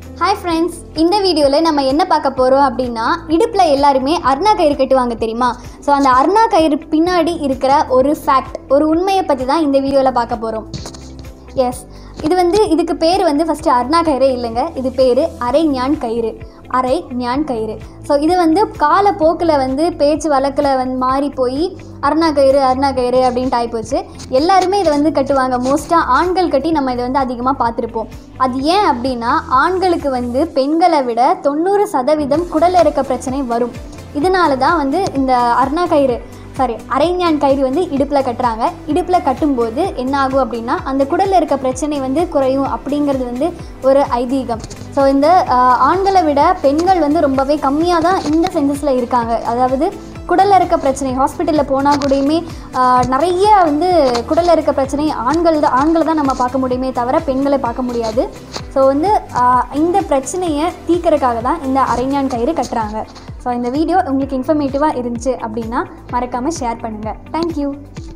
hi friends இந்த வீடியோவில் நம்ம என்ன பார்க்க போகிறோம் அப்படின்னா இடுப்பில் எல்லாருமே அருணா கயிறு கட்டுவாங்க தெரியுமா ஸோ அந்த அருணா கயிறு பின்னாடி இருக்கிற ஒரு ஃபேக்ட் ஒரு உண்மையை பற்றி தான் இந்த வீடியோவில் பார்க்க போகிறோம் எஸ் இது வந்து இதுக்கு பேர் வந்து ஃபஸ்ட்டு அருணா கயிறே இல்லைங்க இது பேர் அரை ஞான் கயிறு அரை ஞான் கயிறு ஸோ இது வந்து காலப்போக்கில் வந்து பேச்சு வழக்கில் வந்து மாறி போய் அருணா கயிறு அருணா கயிறு அப்படின்ட்டு ஆகிப்போச்சு எல்லாருமே இதை வந்து கட்டுவாங்க மோஸ்ட்டாக ஆண்கள் கட்டி நம்ம இதை வந்து அதிகமாக பார்த்துருப்போம் அது ஏன் அப்படின்னா ஆண்களுக்கு வந்து பெண்களை விட தொண்ணூறு சதவீதம் குடல் இறக்க பிரச்சனை வரும் இதனால தான் வந்து இந்த அருணா கயிறு சாரி அரைஞான் கயிறு வந்து இடுப்பில் கட்டுறாங்க இடுப்பில் கட்டும்போது என்ன ஆகும் அப்படின்னா அந்த குடலில் இருக்க பிரச்சனை வந்து குறையும் அப்படிங்கிறது வந்து ஒரு ஐதீகம் ஸோ இந்த ஆஹ், ஆண்களை விட பெண்கள் வந்து ரொம்பவே கம்மியாக தான் இந்த சென்சஸில் இருக்காங்க அதாவது குடலில் இருக்க பிரச்சனை ஹாஸ்பிட்டலில் போனால் கூடயுமே ஆஹ், நிறைய வந்து குடலில் இருக்க பிரச்சனை ஆண்கள் தான் ஆண்களை தான் நம்ம பார்க்க முடியுமே தவிர பெண்களை பார்க்க முடியாது ஸோ வந்து ஆஹ், இந்த பிரச்சனையை தீர்க்கறதுக்காக தான் இந்த அரைஞான் கயிறு கட்டுறாங்க ஸோ இந்த வீடியோ உங்களுக்கு இன்ஃபர்மேட்டிவாக இருந்துச்சு அப்படின்னா மறக்காமல் ஷேர் பண்ணுங்கள் தேங்க்யூ